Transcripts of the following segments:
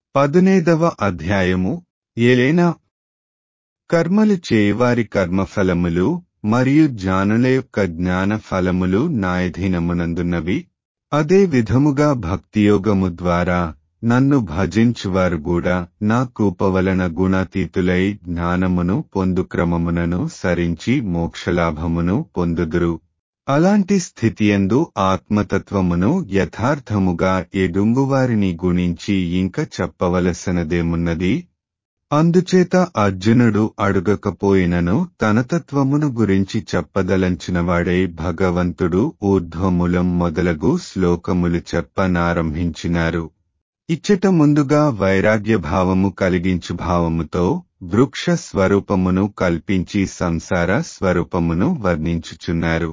పదునేదవ అధ్యాయము ఏలైనా కర్మలు చేయవారి కర్మఫలములు మరియు జ్ఞానుల యొక్క జ్ఞాన ఫలములు నాయధీనమునందున్నవి అదే విధముగా భక్తియోగము ద్వారా నన్ను భజించువారు కూడా నా కూపవలన గుణాతీతులై జ్ఞానమును పొందు క్రమమునను సరించి మోక్షలాభమును పొందుదురు అలాంటి స్థితియందు ఆత్మతత్వమును యథార్థముగా ఎడుంగువారిని గుణించి ఇంక చెప్పవలసినదేమున్నది అందుచేత అర్జునుడు అడుగకపోయినను తన తత్వమును గురించి చెప్పదలంచినవాడై భగవంతుడు ఊర్ధ్వములం మొదలగు శ్లోకములు చెప్పనారంభించినారు ఇచ్చట ముందుగా వైరాగ్య భావము కలిగించు భావముతో వృక్ష స్వరూపమును కల్పించి సంసార స్వరూపమును వర్ణించుచున్నారు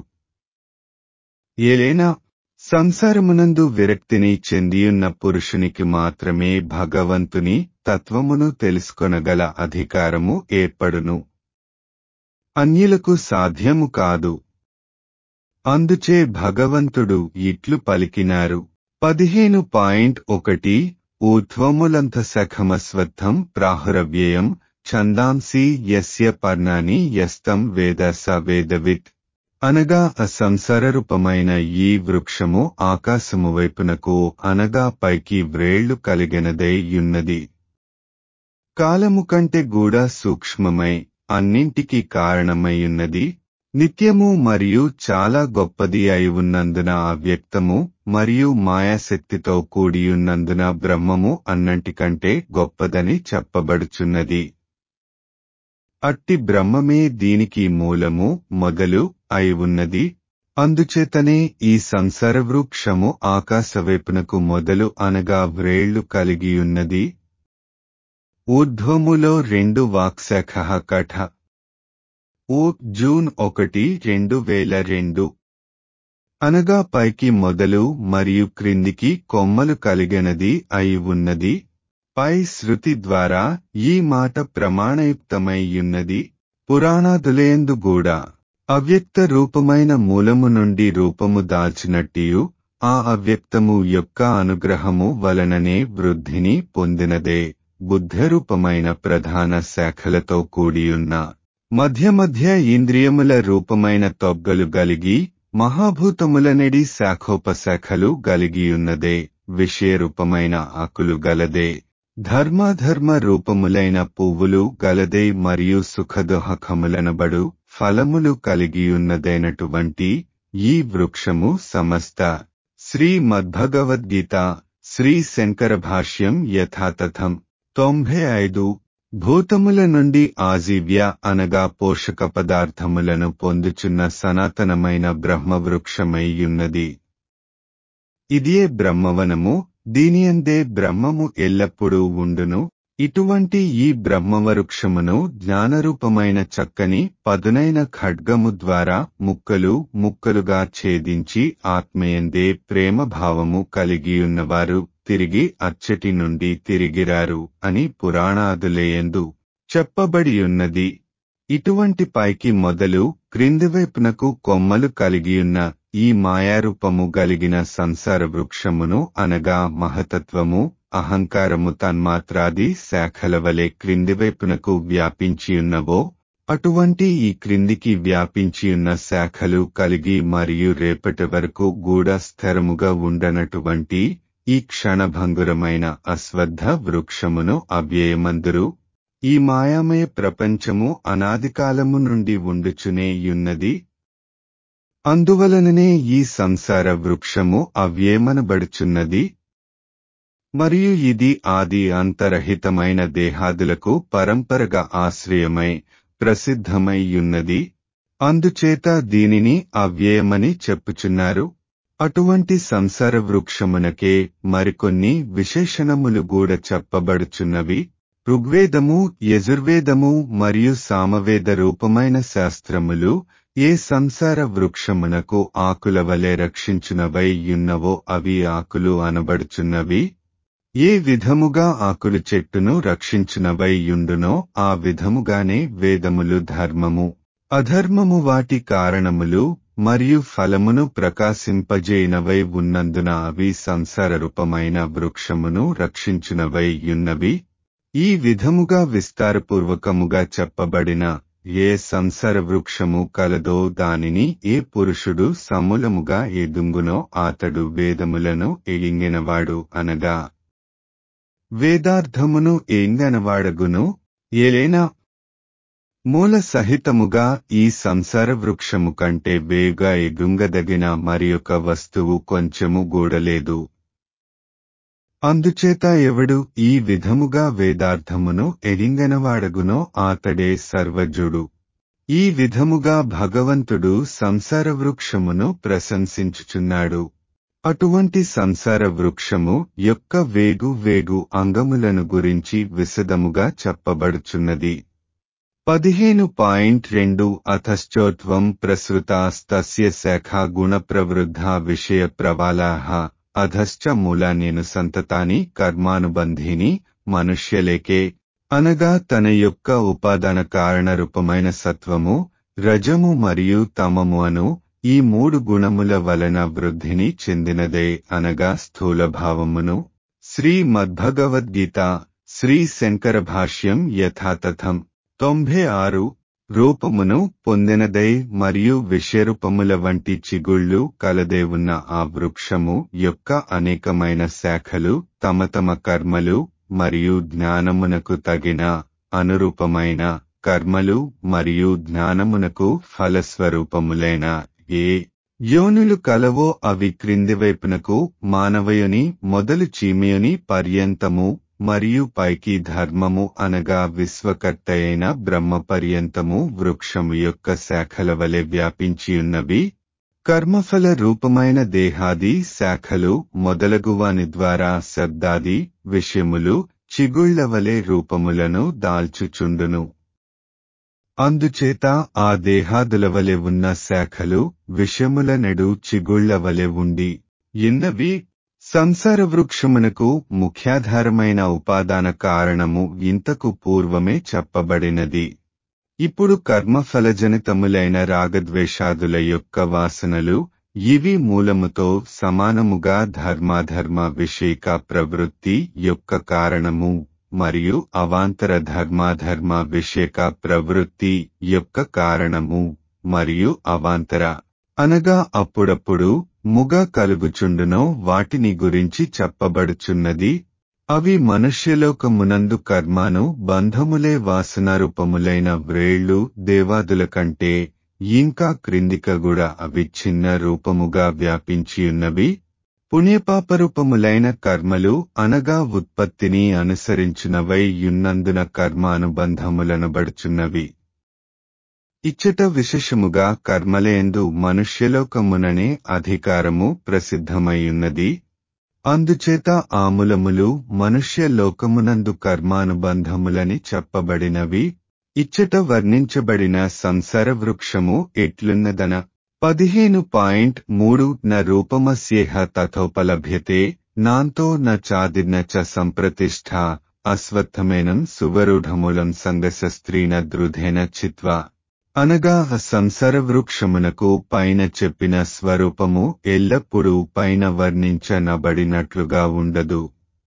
ఏలైనా సంసారమునందు విరక్తిని చెందియున్న పురుషునికి మాత్రమే భగవంతుని తత్వమును తెలుసుకొనగల అధికారము ఏర్పడును అన్యులకు సాధ్యము కాదు అందుచే భగవంతుడు ఇట్లు పలికినారు పదిహేను పాయింట్ ఒకటి ఊర్ధ్వములంత సఖమస్వత్థం ప్రాహురవ్యయం ఛందాంసి యస్య పర్ణాని యస్తం వేద స వేదవిత్ అనగా అసంసార రూపమైన ఈ వృక్షము ఆకాశము వైపునకు అనగా పైకి వ్రేళ్లు కలిగినదై యున్నది కాలము కంటే కూడా సూక్ష్మమై అన్నింటికీ కారణమయ్యున్నది నిత్యము మరియు చాలా గొప్పది అయి ఉన్నందున అవ్యక్తము మరియు మాయాశక్తితో కూడియున్నందున బ్రహ్మము అన్నంటికంటే గొప్పదని చెప్పబడుచున్నది అట్టి బ్రహ్మమే దీనికి మూలము మొదలు అయి ఉన్నది అందుచేతనే ఈ సంసార వృక్షము ఆకాశవైపునకు మొదలు అనగా వ్రేళ్లు కలిగియున్నది ఊర్ధ్వములో రెండు వాక్శాఖ కఠ ఓ జూన్ ఒకటి రెండు వేల రెండు అనగా పైకి మొదలు మరియు క్రిందికి కొమ్మలు కలిగినది అయి ఉన్నది పై శృతి ద్వారా ఈ మాట ప్రమాణయుక్తమైయున్నది పురాణాదులేందు కూడా అవ్యక్త రూపమైన మూలము నుండి రూపము దాల్చినట్టియు ఆ అవ్యక్తము యొక్క అనుగ్రహము వలననే వృద్ధిని పొందినదే బుద్ధరూపమైన ప్రధాన శాఖలతో కూడియున్న మధ్య మధ్య ఇంద్రియముల రూపమైన తొగ్గలు గలిగి మహాభూతములనెడి శాఖోపశాఖలు గలిగియున్నదే విషయరూపమైన ఆకులు గలదే ధర్మాధర్మ రూపములైన పువ్వులు గలదే మరియు సుఖదోహకములనబడు ఫలములు కలిగియున్నదైనటువంటి ఈ వృక్షము సమస్త శ్రీ మద్భగవద్గీత శ్రీ శంకర భాష్యం యథాతథం తొంభై ఐదు భూతముల నుండి ఆజీవ్య అనగా పోషక పదార్థములను పొందుచున్న సనాతనమైన బ్రహ్మవృక్షమయ్యున్నది ఇదియే బ్రహ్మవనము దీనియందే బ్రహ్మము ఎల్లప్పుడూ ఉండును ఇటువంటి ఈ బ్రహ్మవృక్షమును జ్ఞానరూపమైన చక్కని పదునైన ఖడ్గము ద్వారా ముక్కలు ముక్కలుగా ఛేదించి ఆత్మయందే ప్రేమ భావము కలిగియున్నవారు తిరిగి అచ్చటి నుండి తిరిగిరారు అని పురాణాదులేయందు చెప్పబడియున్నది ఇటువంటి పైకి మొదలు క్రిందివైపునకు కొమ్మలు కలిగియున్న ఈ మాయారూపము గలిగిన సంసార వృక్షమును అనగా మహతత్వము అహంకారము తన్మాత్రాది శాఖల వలె క్రిందివైపునకు వ్యాపించియున్నవో అటువంటి ఈ క్రిందికి వ్యాపించియున్న శాఖలు కలిగి మరియు రేపటి వరకు గూఢ స్థిరముగా ఉండనటువంటి ఈ క్షణభంగురమైన అశ్వద్ధ వృక్షమును అవ్యయమందురు ఈ మాయామయ ప్రపంచము అనాదికాలము నుండి ఉండుచునే యున్నది అందువలననే ఈ సంసార వృక్షము అవ్యేమనబడుచున్నది మరియు ఇది ఆది అంతరహితమైన దేహాదులకు పరంపరగా ఆశ్రయమై ప్రసిద్ధమై యున్నది అందుచేత దీనిని అవ్యయమని చెప్పుచున్నారు అటువంటి సంసార వృక్షమునకే మరికొన్ని విశేషణములు కూడా చెప్పబడుచున్నవి ఋగ్వేదము యజుర్వేదము మరియు సామవేద రూపమైన శాస్త్రములు ఏ సంసార వృక్షమునకు ఆకుల వలె రక్షించునవై యున్నవో అవి ఆకులు అనబడుచున్నవి ఏ విధముగా ఆకులు చెట్టును రక్షించునవై యుండునో ఆ విధముగానే వేదములు ధర్మము అధర్మము వాటి కారణములు మరియు ఫలమును ప్రకాశింపజేయనవై ఉన్నందున అవి సంసార రూపమైన వృక్షమును రక్షించునవై యున్నవి ఈ విధముగా విస్తారపూర్వకముగా చెప్పబడిన ఏ సంసార వృక్షము కలదో దానిని ఏ పురుషుడు సమూలముగా ఎదుంగునో అతడు వేదములను ఎయింగినవాడు అనగా వేదార్థమును ఏంగనవాడగును ఏలైనా మూల సహితముగా ఈ సంసార వృక్షము కంటే వేగా ఎగుంగదగిన మరియొక వస్తువు కొంచెము గూడలేదు అందుచేత ఎవడు ఈ విధముగా వేదార్థమును ఎరింగనవాడగునో ఆతడే సర్వజుడు ఈ విధముగా భగవంతుడు సంసార వృక్షమును ప్రశంసించుచున్నాడు అటువంటి సంసార వృక్షము యొక్క వేగు వేగు అంగములను గురించి విశదముగా చెప్పబడుచున్నది పదిహేను పాయింట్ రెండు అథశ్చోత్వం ప్రసృతాస్తస్య శాఖా గుణ ప్రవృద్ధ విషయ ప్రవాలాహ అధశ్చ మూల నేను సంతతాని కర్మానుబంధిని మనుష్యలేకే అనగా తన యొక్క ఉపాదాన కారణ రూపమైన సత్వము రజము మరియు తమము అను ఈ మూడు గుణముల వలన వృద్ధిని చెందినదే అనగా స్థూల భావమును శ్రీ మద్భగవద్గీత శ్రీ శంకర భాష్యం యథాతథం తొంభై ఆరు రూపమును పొందినదై మరియు విషయరూపముల వంటి చిగుళ్ళు కలదే ఉన్న ఆ వృక్షము యొక్క అనేకమైన శాఖలు తమ తమ కర్మలు మరియు జ్ఞానమునకు తగిన అనురూపమైన కర్మలు మరియు జ్ఞానమునకు ఫలస్వరూపములైన ఏ యోనులు కలవో అవి క్రింది వైపునకు మానవయుని మొదలు చీమయుని పర్యంతము మరియు పైకి ధర్మము అనగా విశ్వకర్తయైన బ్రహ్మ పర్యంతము వృక్షము యొక్క శాఖల వలె వ్యాపించియున్నవి కర్మఫల రూపమైన దేహాది శాఖలు మొదలగువాని ద్వారా శబ్దాది విషయములు చిగుళ్ల వలె రూపములను దాల్చుచుండును అందుచేత ఆ దేహాదుల వలె ఉన్న శాఖలు విషయముల నెడు చిగుళ్ల వలె ఉండి ఇన్నవి సంసార వృక్షమునకు ముఖ్యాధారమైన ఉపాదాన కారణము ఇంతకు పూర్వమే చెప్పబడినది ఇప్పుడు కర్మఫలజనితములైన రాగద్వేషాదుల యొక్క వాసనలు ఇవి మూలముతో సమానముగా ధర్మాధర్మ విషయిక ప్రవృత్తి యొక్క కారణము మరియు అవాంతర ధర్మాధర్మ విషయక ప్రవృత్తి యొక్క కారణము మరియు అవాంతర అనగా అప్పుడప్పుడు ముగ కలుగుచుండునో వాటిని గురించి చెప్పబడుచున్నది అవి మనుష్యలోకమునందు కర్మాను బంధములే వాసనారూపములైన వ్రేళ్లు దేవాదుల కంటే ఇంకా క్రిందికగుడ అవి చిన్న రూపముగా వ్యాపించియున్నవి పుణ్యపాపరూపములైన కర్మలు అనగా ఉత్పత్తిని అనుసరించినవై యున్నందున కర్మానుబంధములనబడుచున్నవి ఇచ్చట విశేషముగా కర్మలేందు మనుష్యలోకముననే అధికారము ప్రసిద్ధమైయున్నది అందుచేత ఆములములు మనుష్య లోకమునందు కర్మానుబంధములని చెప్పబడినవి ఇచ్చట వర్ణించబడిన సంసార వృక్షము ఎట్లున్నదన పదిహేను పాయింట్ మూడు న రూపమస్యేహ తథోపలభ్యతే నాంతో న చాదిర్న చ సంప్రతిష్ఠ అశ్వత్థమేనం సువరూఢమూలం సంగశస్త్రీన ద్రుధేన చిత్వా అనగా సంసార వృక్షమునకు పైన చెప్పిన స్వరూపము ఎల్లప్పుడూ పైన వర్ణించనబడినట్లుగా ఉండదు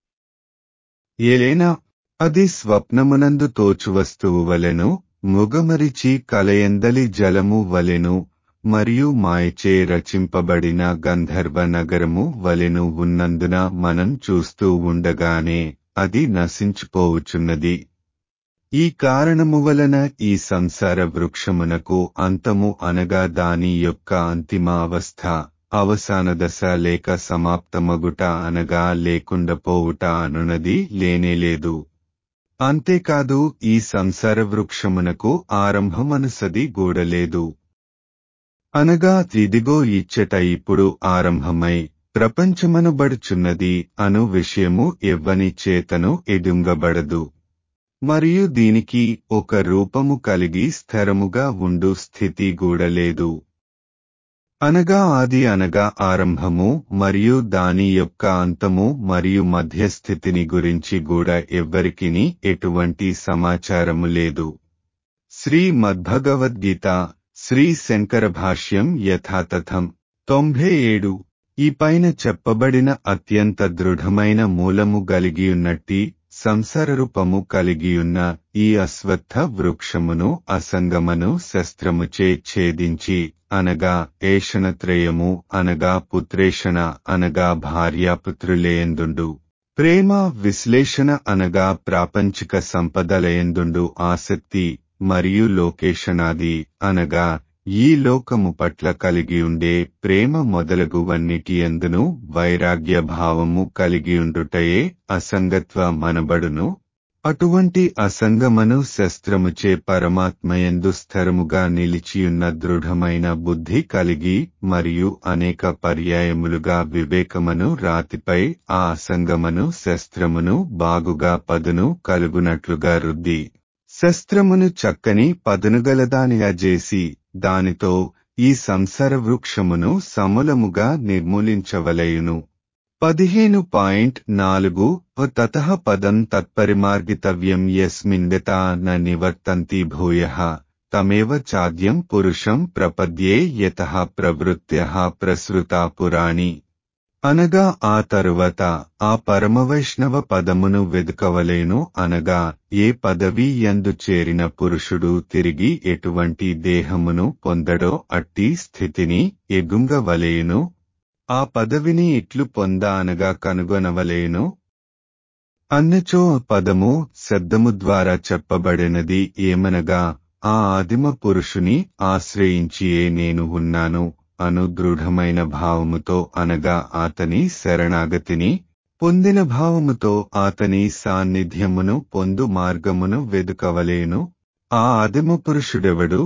ఏలైనా అది స్వప్నమునందు తోచు వస్తువు వలెను ముగమరిచి కలయందలి జలము వలెను మరియు మాయచే రచింపబడిన గంధర్వ నగరము వలెను ఉన్నందున మనం చూస్తూ ఉండగానే అది నశించిపోవుచున్నది ఈ కారణము వలన ఈ సంసార వృక్షమునకు అంతము అనగా దాని యొక్క అంతిమ అవస్థ అవసాన దశ లేక సమాప్తమగుట అనగా లేకుండా పోవుట అనునది లేనేలేదు అంతేకాదు ఈ సంసార వృక్షమునకు ఆరంభమనుసది గూడలేదు అనగా ఇదిగో ఇచ్చట ఇప్పుడు ఆరంభమై ప్రపంచమనబడుచున్నది అను విషయము ఎవ్వని చేతను ఎదుంగబడదు మరియు దీనికి ఒక రూపము కలిగి స్థిరముగా ఉండు స్థితి గూడలేదు అనగా ఆది అనగా ఆరంభము మరియు దాని యొక్క అంతము మరియు మధ్యస్థితిని గురించి కూడా ఎవ్వరికిని ఎటువంటి సమాచారము లేదు శ్రీ మద్భగవద్గీత శ్రీ శంకర భాష్యం యథాతథం తొంభై ఏడు ఈ పైన చెప్పబడిన అత్యంత దృఢమైన మూలము గలిగియున్నట్టి సంసారరూపము కలిగియున్న ఈ అశ్వత్థ వృక్షమును అసంగమను శస్త్రముచే ఛేదించి అనగా ఏషణత్రయము అనగా పుత్రేషణ అనగా భార్యాపుత్రులేయందుండు ప్రేమ విశ్లేషణ అనగా ప్రాపంచిక సంపదలయందుండు ఆసక్తి మరియు లోకేషణాది అనగా ఈ లోకము పట్ల కలిగియుండే ప్రేమ మొదలగువన్నిటి ఎందును వైరాగ్య భావము కలిగియుండుటయే అసంగత్వ మనబడును అటువంటి అసంగమను శస్త్రముచే పరమాత్మయందు స్థిరముగా నిలిచియున్న దృఢమైన బుద్ధి కలిగి మరియు అనేక పర్యాయములుగా వివేకమను రాతిపై ఆ అసంగమను శస్త్రమును బాగుగా పదును కలుగునట్లుగా రుద్ది శస్త్రమును చక్కని పదునుగలదానిగా చేసి దానితో ఈ సంసార వృక్షమును సమూలముగా నిర్మూలించవలయును పదిహేను పాయింట్ నాలుగు తత పదం తత్పరిమార్గితవ్యం యస్మిన్ గతా న నివర్తంతి భూయ తమేవ చాద్యం పురుషం ప్రపద్యే యత ప్రవృత్య ప్రసృతా పురాణి అనగా ఆ తరువాత ఆ పరమవైష్ణవ పదమును వెదుకవలేను అనగా ఏ పదవి యందు చేరిన పురుషుడు తిరిగి ఎటువంటి దేహమును పొందడో అట్టి స్థితిని ఎగుంగవలేను ఆ పదవిని ఇట్లు పొంద అనగా కనుగొనవలేను అన్నచో పదము శబ్దము ద్వారా చెప్పబడినది ఏమనగా ఆ ఆదిమ పురుషుని ఆశ్రయించియే నేను ఉన్నాను అను దృఢమైన భావముతో అనగా అతని శరణాగతిని పొందిన భావముతో అతని సాన్నిధ్యమును పొందు మార్గమును వెదుకవలేను ఆ ఆదిమ పురుషుడెవడు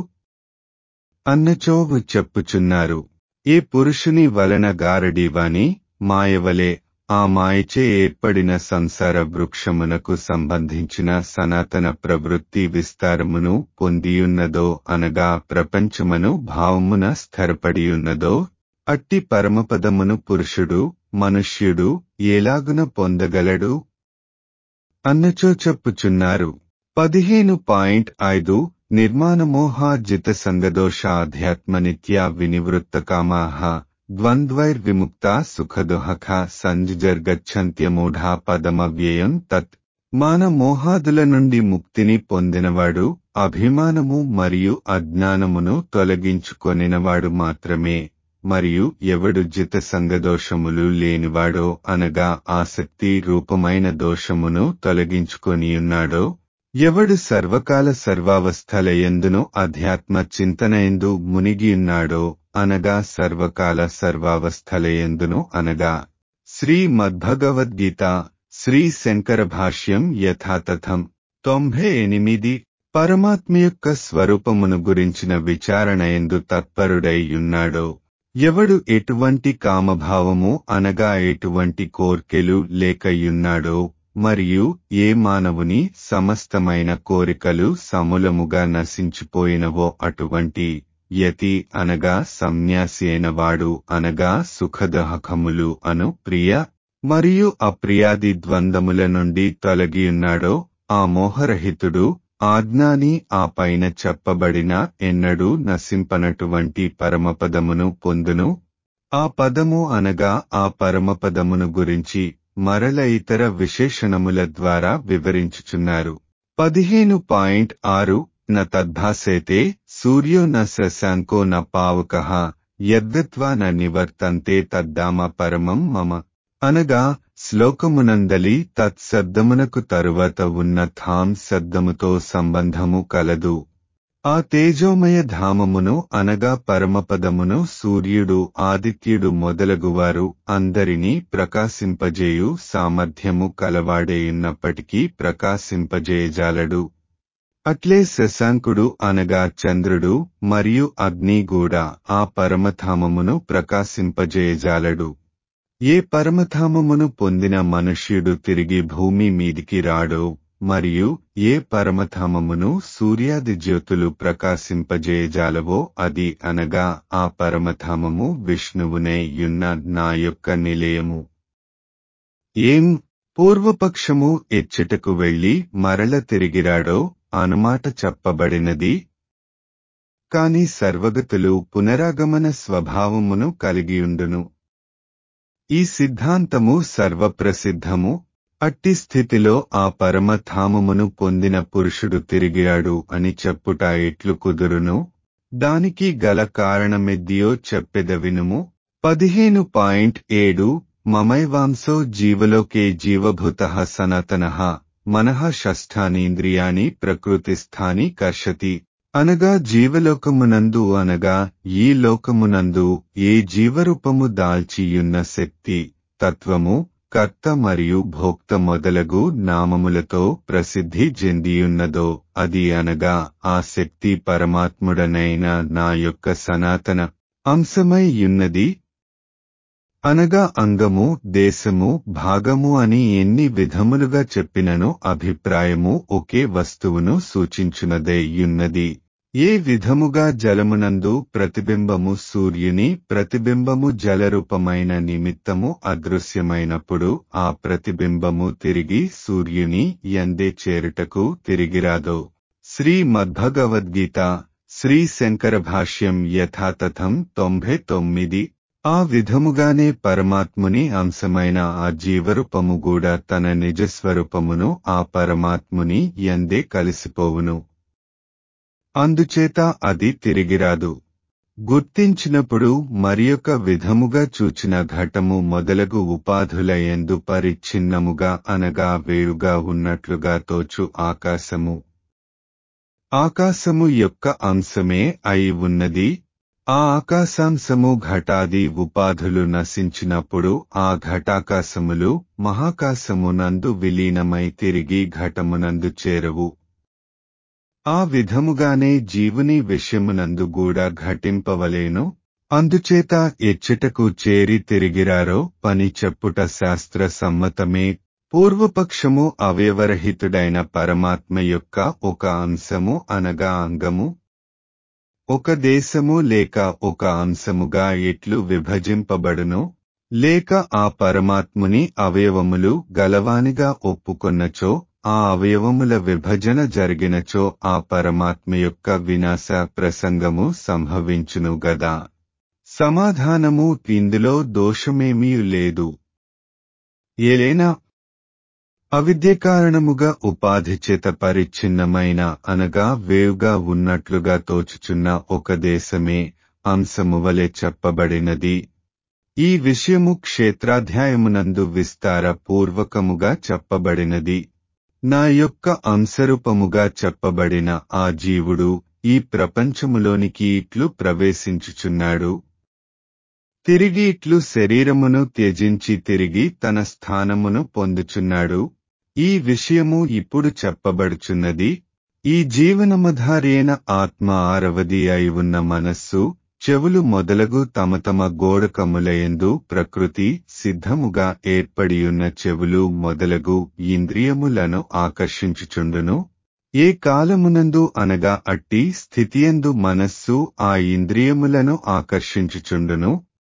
అన్నచోవు చెప్పుచున్నారు ఏ పురుషుని వలన గారడీవాని మాయవలే ఆ మాయచే ఏర్పడిన సంసార వృక్షమునకు సంబంధించిన సనాతన ప్రవృత్తి విస్తారమును పొందియున్నదో అనగా ప్రపంచమును భావమున స్థిరపడియున్నదో అట్టి పరమపదమును పురుషుడు మనుష్యుడు ఎలాగున పొందగలడు అన్నచో చెప్పుచున్నారు పదిహేను పాయింట్ ఐదు నిర్మాణమోహార్జిత సంగదోష ఆధ్యాత్మ నిత్యా వినివృత్త కామాహ ద్వంద్వైర్విముక్త సుఖదుహఖ సంజర్గచ్చంత్యమూఢా పదమవ్యయం తత్ మాన మోహాదుల నుండి ముక్తిని పొందినవాడు అభిమానము మరియు అజ్ఞానమును తొలగించుకొనినవాడు మాత్రమే మరియు ఎవడు జిత సంగదోషములు లేనివాడో అనగా ఆసక్తి రూపమైన దోషమును తొలగించుకొనియున్నాడో ఎవడు సర్వకాల సర్వావస్థలయందును అధ్యాత్మ చింతనయందు మునిగియున్నాడో అనగా సర్వకాల సర్వావస్థలయందును అనగా శ్రీ మద్భగవద్గీత శ్రీ శంకర భాష్యం యథాతథం తొంభై ఎనిమిది పరమాత్మ యొక్క స్వరూపమును గురించిన విచారణయందు తత్పరుడై ఉన్నాడో ఎవడు ఎటువంటి కామభావము అనగా ఎటువంటి కోర్కెలు లేకయున్నాడో మరియు ఏ మానవుని సమస్తమైన కోరికలు సమూలముగా నశించిపోయినవో అటువంటి యతి అనగా సన్యాసి అయినవాడు అనగా సుఖదహకములు అను ప్రియ మరియు అప్రియాది ద్వంద్వముల నుండి తొలగియున్నాడో ఆ మోహరహితుడు ఆజ్ఞాని ఆ పైన చెప్పబడిన ఎన్నడూ నశింపనటువంటి పరమపదమును పొందును ఆ పదము అనగా ఆ పరమపదమును గురించి మరల ఇతర విశేషణముల ద్వారా వివరించుచున్నారు పదిహేను పాయింట్ ఆరు న తద్భాసేతే సూర్యో న శశాంకో న పావక యద్గత్వా న నివర్తంతే తద్దామ పరమం మమ అనగా శ్లోకమునందలి తత్శబ్దమునకు తరువాత ఉన్న థాం శబ్దముతో సంబంధము కలదు ఆ తేజోమయ ధామమును అనగా పరమపదమును సూర్యుడు ఆదిత్యుడు మొదలగువారు అందరినీ ప్రకాశింపజేయు సామర్థ్యము కలవాడేయున్నప్పటికీ ప్రకాశింపజేయజాలడు అట్లే శశాంకుడు అనగా చంద్రుడు మరియు అగ్ని కూడా ఆ పరమధామమును ప్రకాశింపజేయజాలడు ఏ పరమధామమును పొందిన మనుష్యుడు తిరిగి భూమి మీదికి రాడో మరియు ఏ పరమధామమును సూర్యాది జ్యోతులు ప్రకాశింపజేయజాలవో అది అనగా ఆ పరమధామము విష్ణువునే యున్న నా యొక్క నిలయము ఏం పూర్వపక్షము ఎచ్చటకు వెళ్లి మరల తిరిగిరాడో అనుమాట చెప్పబడినది కాని సర్వగతులు పునరాగమన స్వభావమును కలిగియుండును ఈ సిద్ధాంతము సర్వప్రసిద్ధము అట్టి స్థితిలో ఆ పరమధామమును పొందిన పురుషుడు తిరిగాడు అని చెప్పుట ఎట్లు కుదురును దానికి గల కారణమెద్దియో చెప్పెద వినుము పదిహేను పాయింట్ ఏడు మమైవాంసో జీవలోకే జీవభూత సనాతన మనః షష్ఠానీంద్రియాణి ప్రకృతిస్థాని కర్షతి అనగా జీవలోకమునందు అనగా ఈ లోకమునందు ఏ జీవరూపము దాల్చియున్న శక్తి తత్వము కర్త మరియు భోక్త మొదలగు నామములతో ప్రసిద్ధి చెందియున్నదో అది అనగా ఆ శక్తి పరమాత్ముడనైన నా యొక్క సనాతన అంశమై యున్నది అనగా అంగము దేశము భాగము అని ఎన్ని విధములుగా చెప్పినను అభిప్రాయము ఒకే వస్తువును సూచించునదే యున్నది ఏ విధముగా జలమునందు ప్రతిబింబము సూర్యుని ప్రతిబింబము జలరూపమైన నిమిత్తము అదృశ్యమైనప్పుడు ఆ ప్రతిబింబము తిరిగి సూర్యుని ఎందే చేరుటకు తిరిగిరాదో శ్రీ మద్భగవద్గీత శ్రీ శంకర భాష్యం యథాతథం తొంభై తొమ్మిది ఆ విధముగానే పరమాత్ముని అంశమైన ఆ జీవరూపము కూడా తన నిజస్వరూపమును ఆ పరమాత్ముని ఎందే కలిసిపోవును అందుచేత అది తిరిగిరాదు గుర్తించినప్పుడు మరియొక విధముగా చూచిన ఘటము మొదలగు ఉపాధుల ఎందు పరిచ్ఛిన్నముగా అనగా వేరుగా ఉన్నట్లుగా తోచు ఆకాశము ఆకాశము యొక్క అంశమే అయి ఉన్నది ఆ ఆకాశాంశము ఘటాది ఉపాధులు నశించినప్పుడు ఆ ఘటాకాశములు మహాకాశమునందు విలీనమై తిరిగి ఘటమునందు చేరవు ఆ విధముగానే జీవుని విషయమునందు కూడా ఘటింపవలేను అందుచేత ఎచ్చటకు చేరి తిరిగిరారో పని చెప్పుట శాస్త్ర సమ్మతమే పూర్వపక్షము అవయవరహితుడైన పరమాత్మ యొక్క ఒక అంశము అనగా అంగము ఒక దేశము లేక ఒక అంశముగా ఎట్లు విభజింపబడును లేక ఆ పరమాత్ముని అవయవములు గలవానిగా ఒప్పుకొన్నచో ఆ అవయవముల విభజన జరిగినచో ఆ పరమాత్మ యొక్క వినాశ ప్రసంగము సంభవించును గదా సమాధానము ఇందులో దోషమేమీ లేదు ఏలైనా అవిద్య కారణముగా ఉపాధి చేత పరిచ్ఛిన్నమైన అనగా వేవుగా ఉన్నట్లుగా తోచుచున్న ఒక దేశమే అంశము వలె చెప్పబడినది ఈ విషయము క్షేత్రాధ్యాయమునందు విస్తార పూర్వకముగా చెప్పబడినది నా యొక్క అంశరూపముగా చెప్పబడిన ఆ జీవుడు ఈ ప్రపంచములోనికి ఇట్లు ప్రవేశించుచున్నాడు తిరిగి ఇట్లు శరీరమును త్యజించి తిరిగి తన స్థానమును పొందుచున్నాడు ఈ విషయము ఇప్పుడు చెప్పబడుచున్నది ఈ జీవనమధారైన ఆత్మ ఆరవది అయి ఉన్న మనస్సు చెవులు మొదలగు తమ తమ గోడకములయందు ప్రకృతి సిద్ధముగా ఏర్పడియున్న చెవులు మొదలగు ఇంద్రియములను ఆకర్షించుచుండును ఏ కాలమునందు అనగా అట్టి స్థితియందు మనస్సు ఆ ఇంద్రియములను ఆకర్షించుచుండును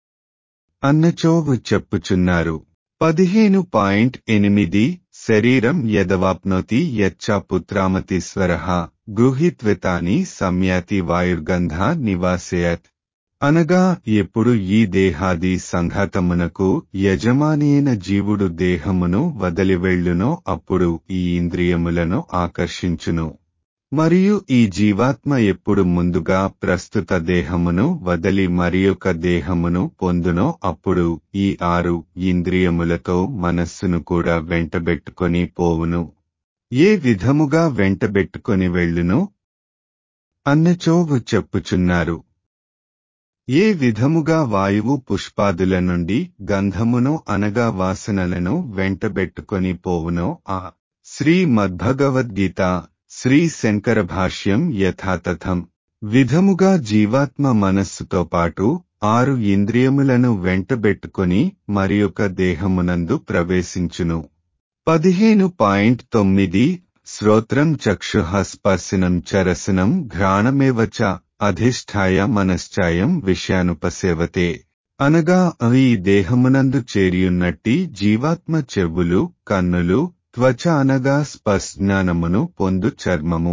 అన్నచోవు చెప్పుచున్నారు పదిహేను పాయింట్ ఎనిమిది శరీరం యదవాప్నోతి యచ్చా పుత్రామతీశ్వర గృహీత్వితాని సంయాతి వాయుర్గంధ నివాసేయత్ అనగా ఎప్పుడు ఈ దేహాది సంఘాతమునకు యజమానియైన జీవుడు దేహమును వదిలివెళ్ళునో అప్పుడు ఈ ఇంద్రియములను ఆకర్షించును మరియు ఈ జీవాత్మ ఎప్పుడు ముందుగా ప్రస్తుత దేహమును వదలి మరియొక దేహమును పొందునో అప్పుడు ఈ ఆరు ఇంద్రియములతో మనస్సును కూడా వెంటబెట్టుకొని పోవును ఏ విధముగా వెంటబెట్టుకొని వెళ్ళును అన్నచోవు చెప్పుచున్నారు ఏ విధముగా వాయువు పుష్పాదుల నుండి గంధమును అనగా వాసనలను వెంటబెట్టుకొని పోవునో ఆ శ్రీ మద్భగవద్గీత శ్రీ శంకర భాష్యం యథాతథం విధముగా జీవాత్మ మనస్సుతో పాటు ఆరు ఇంద్రియములను వెంటబెట్టుకొని మరియొక దేహమునందు ప్రవేశించును పదిహేను పాయింట్ తొమ్మిది శ్రోత్రం చక్షుః స్పర్శనం చరసనం ఘ్రాణమేవచ అధిష్టాయ మనశ్చాయం విషయానుపసేవతే అనగా ఈ దేహమునందు చేరియున్నట్టి జీవాత్మ చెవులు కన్నులు త్వచ అనగా స్పర్శజ్ఞానమును పొందు చర్మము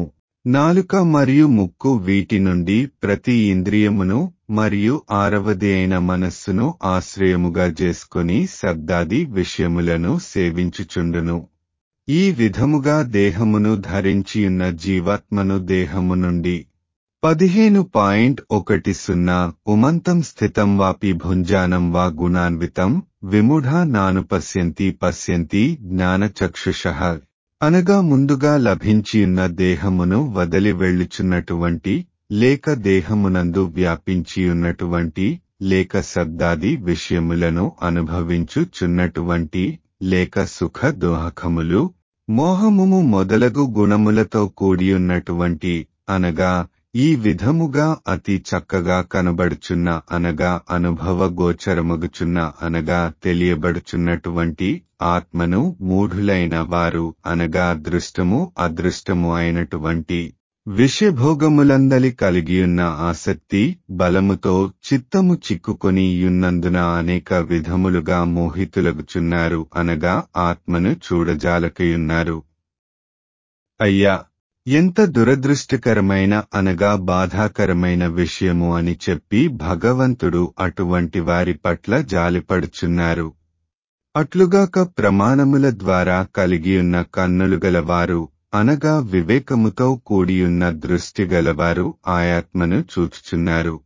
నాలుక మరియు ముక్కు వీటి నుండి ప్రతి ఇంద్రియమును మరియు ఆరవది అయిన మనస్సును ఆశ్రయముగా చేసుకొని శబ్దాది విషయములను సేవించుచుండును ఈ విధముగా దేహమును ధరించియున్న జీవాత్మను దేహము నుండి పదిహేను పాయింట్ ఒకటి సున్నా ఉమంతం స్థితం వాపి భుంజానం వా గుణాన్వితం విమూఢా నాను పశ్యంతి పశ్యంతి జ్ఞానచక్షుష అనగా ముందుగా లభించియున్న దేహమును వదిలి వెళ్ళుచున్నటువంటి లేక దేహమునందు వ్యాపించియున్నటువంటి లేక శబ్దాది విషయములను అనుభవించుచున్నటువంటి లేక సుఖ దోహకములు మోహముము మొదలగు గుణములతో కూడియున్నటువంటి అనగా ఈ విధముగా అతి చక్కగా కనబడుచున్న అనగా అనుభవ గోచరమగుచున్న అనగా తెలియబడుచున్నటువంటి ఆత్మను మూఢులైన వారు అనగా అదృష్టము అదృష్టము అయినటువంటి విషభోగములందలి కలిగియున్న ఆసక్తి బలముతో చిత్తము చిక్కుకొని యున్నందున అనేక విధములుగా మోహితులగుచున్నారు అనగా ఆత్మను చూడజాలకయున్నారు అయ్యా ఎంత దురదృష్టకరమైన అనగా బాధాకరమైన విషయము అని చెప్పి భగవంతుడు అటువంటి వారి పట్ల జాలిపడుచున్నారు అట్లుగాక ప్రమాణముల ద్వారా కలిగియున్న కన్నులు గలవారు అనగా వివేకముతో కూడియున్న దృష్టి గలవారు ఆయాత్మను చూచుచున్నారు